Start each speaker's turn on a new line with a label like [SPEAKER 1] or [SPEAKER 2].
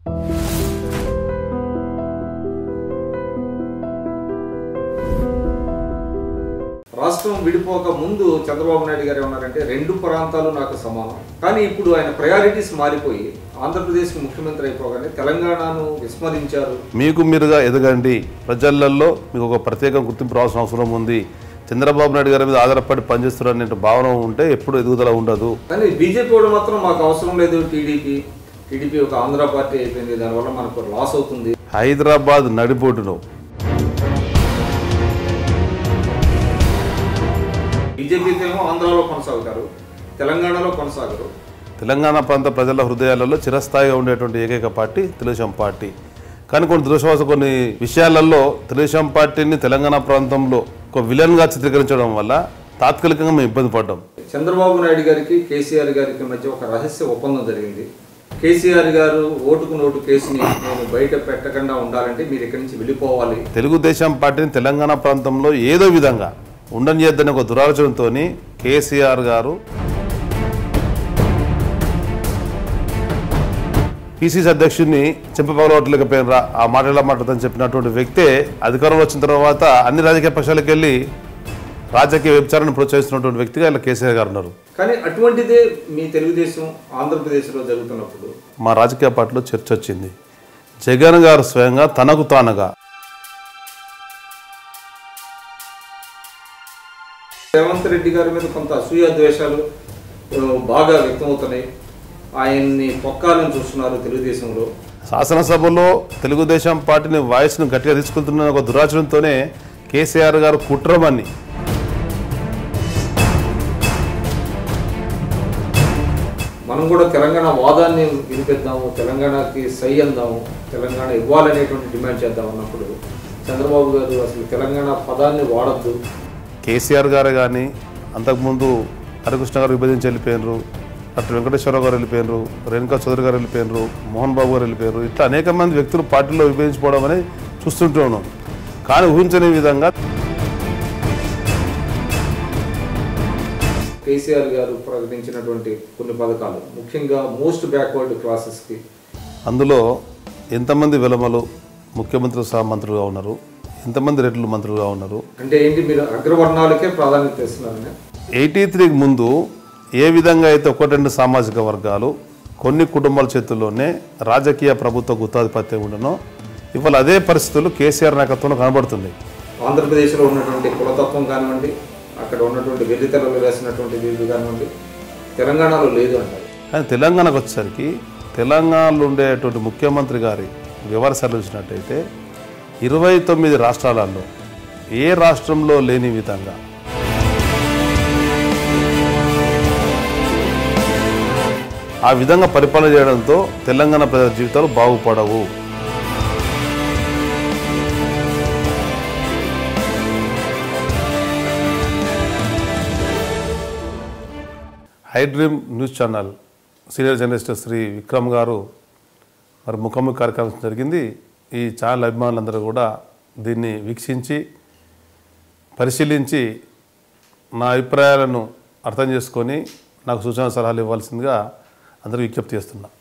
[SPEAKER 1] రాష్ట్రం విడిపోక ముందు చంద్రబాబు నాయుడు గారు ఏమన్నారంటే రెండు ప్రాంతాలు నాకు సమానం కానీ ఇప్పుడు ఆయన ప్రయారిటీస్ మారిపోయి ఆంధ్రప్రదేశ్కి ముఖ్యమంత్రి అయిపోగానే తెలంగాణను విస్మరించారు
[SPEAKER 2] మీకు మీరుగా ఎదగండి ప్రజలలో మీకు ఒక ప్రత్యేక గుర్తింపు రావాల్సిన అవసరం ఉంది చంద్రబాబు నాయుడు గారి మీద ఆధారపడి పనిచేస్తున్నారనే భావన ఉంటే ఎప్పుడు ఎదుగుదల ఉండదు
[SPEAKER 1] కానీ బీజేపీ వాడు మాత్రం మాకు అవసరం లేదు టీడీపీ టీడీపీ ఒక ఆంధ్ర పార్టీ అయిపోయింది దానివల్ల మనకు లాస్ అవుతుంది
[SPEAKER 2] హైదరాబాద్ నడిబొడ్డును
[SPEAKER 1] బీజేపీతో ఏమో ఆంధ్రాలో కొనసాగుతారు తెలంగాణలో కొనసాగరు
[SPEAKER 2] తెలంగాణ ప్రాంత ప్రజల హృదయాలలో చిరస్థాయిగా ఉండేటువంటి ఏకైక పార్టీ తెలుగుదేశం పార్టీ కానీ కొన్ని దురదృష్టవశ కొన్ని విషయాలలో తెలుగుదేశం పార్టీని తెలంగాణ ప్రాంతంలో ఒక విలన్గా చిత్రీకరించడం వల్ల తాత్కాలికంగా మేము ఇబ్బంది పడ్డాం
[SPEAKER 1] చంద్రబాబు నాయుడు గారికి కేసీఆర్ గారికి మధ్య ఒక రహస్య ఒప్పందం జరిగింది కేసీఆర్ గారు ఓటుకు నోటు కేసుని నేను బయట పెట్టకుండా ఉండాలంటే మీరు ఇక్కడి నుంచి వెళ్ళిపోవాలి
[SPEAKER 2] తెలుగుదేశం పార్టీని తెలంగాణ ప్రాంతంలో ఏదో విధంగా ఉండనియద్దని ఒక దురాలోచనతో కేసీఆర్ గారు పిసిసి అధ్యక్షుడిని చెంపపగలవట్లేకపోయినరా ఆ మాట ఎలా మాట్లాడదని చెప్పినటువంటి వ్యక్తే అధికారంలో వచ్చిన తర్వాత అన్ని రాజకీయ పక్షాలకు వెళ్ళి రాజకీయ వ్యభిచారాన్ని ప్రోత్సహిస్తున్నటువంటి వ్యక్తిగా ఇలా కేసీఆర్ గారు ఉన్నారు
[SPEAKER 1] కానీ అటువంటిదే మీ తెలుగుదేశం ఆంధ్రప్రదేశ్లో జరుగుతున్నప్పుడు
[SPEAKER 2] మా రాజకీయ పార్టీలో చర్చ వచ్చింది జగన్ గారు స్వయంగా తనకు తానుగా
[SPEAKER 1] రేవంత్ రెడ్డి గారి మీద కొంత అసూయ ద్వేషాలు ఆ, బాగా వ్యక్తమవుతున్నాయి ఆయన్ని పొక్కాలని చూస్తున్నారు తెలుగుదేశంలో
[SPEAKER 2] శాసనసభలో తెలుగుదేశం పార్టీని వాయిస్ను గట్టిగా తీసుకెళ్తున్న ఒక దురాచరణతోనే కేసీఆర్ గారు కుట్రమని
[SPEAKER 1] మనం కూడా తెలంగాణ వాదాన్ని వినిపిద్దాము తెలంగాణకి సై అందాము తెలంగాణ ఇవ్వాలనేటువంటి డిమాండ్ చేద్దాం అన్నప్పుడు చంద్రబాబు గారు అసలు తెలంగాణ పదాన్ని వాడద్దు
[SPEAKER 2] కేసీఆర్ గారు కానీ అంతకుముందు హరికృష్ణ గారు విభజించి వెళ్ళిపోయినరు డాక్టర్ వెంకటేశ్వరరావు గారు వెళ్ళిపోయినరు రేణుకా చౌదరి గారు వెళ్ళిపోయినరు మోహన్ బాబు గారు వెళ్ళిపోయారు ఇట్లా అనేక మంది వ్యక్తులు పార్టీలో విభజించుకోవడం అనేది చూస్తుంటూ ఉన్నాం కానీ ఊహించని విధంగా
[SPEAKER 1] కేసీఆర్ గారు ప్రకటించినటువంటి కొన్ని పథకాలు ముఖ్యంగా మోస్ట్ బ్యాక్వర్డ్ క్లాసెస్కి
[SPEAKER 2] అందులో ఎంతమంది విలమలు ముఖ్యమంత్రి సహా మంత్రులుగా ఉన్నారు ఎంతమంది రెడ్లు మంత్రులుగా ఉన్నారు
[SPEAKER 1] అంటే ఏంటి మీరు అగ్రవర్ణాలకే ప్రాధాన్యత ఇస్తున్నారని
[SPEAKER 2] ఎయిటీ త్రీకి ముందు ఏ విధంగా అయితే ఒకటి రెండు సామాజిక వర్గాలు కొన్ని కుటుంబాల చేతుల్లోనే రాజకీయ ప్రభుత్వ గుత్తాధిపత్యం ఉండనో ఇవాళ అదే పరిస్థితులు కేసీఆర్ నాయకత్వంలో కనబడుతుంది
[SPEAKER 1] ఆంధ్రప్రదేశ్లో ఉన్నటువంటి కులతత్వం కానివ్వండి అక్కడ ఉన్నటువంటి వెల్లితెరలు వేసినటువంటి వీళ్ళు కానివ్వండి తెలంగాణలో లేదు అంటారు
[SPEAKER 2] కానీ తెలంగాణకు వచ్చేసరికి తెలంగాణలో ఉండేటువంటి ముఖ్యమంత్రి గారి వివరసలు చూసినట్టయితే ఇరవై తొమ్మిది రాష్ట్రాలలో ఏ రాష్ట్రంలో లేని విధంగా ఆ విధంగా పరిపాలన చేయడంతో తెలంగాణ ప్రజల జీవితాలు బాగుపడవు high dream news channel senior journalist Shri Vikram garu మరి ముఖాముఖి కార్యక్రమం జరిగింది ఈ ఛానల్ అభిమానులందరూ కూడా దీన్ని వీక్షించి పరిశీలించి నా అభిప్రాయాలను అర్థం చేసుకొని నాకు సూచన సలహాలు ఇవ్వాల్సిందిగా అందరూ విజ్ఞప్తి చేస్తున్నా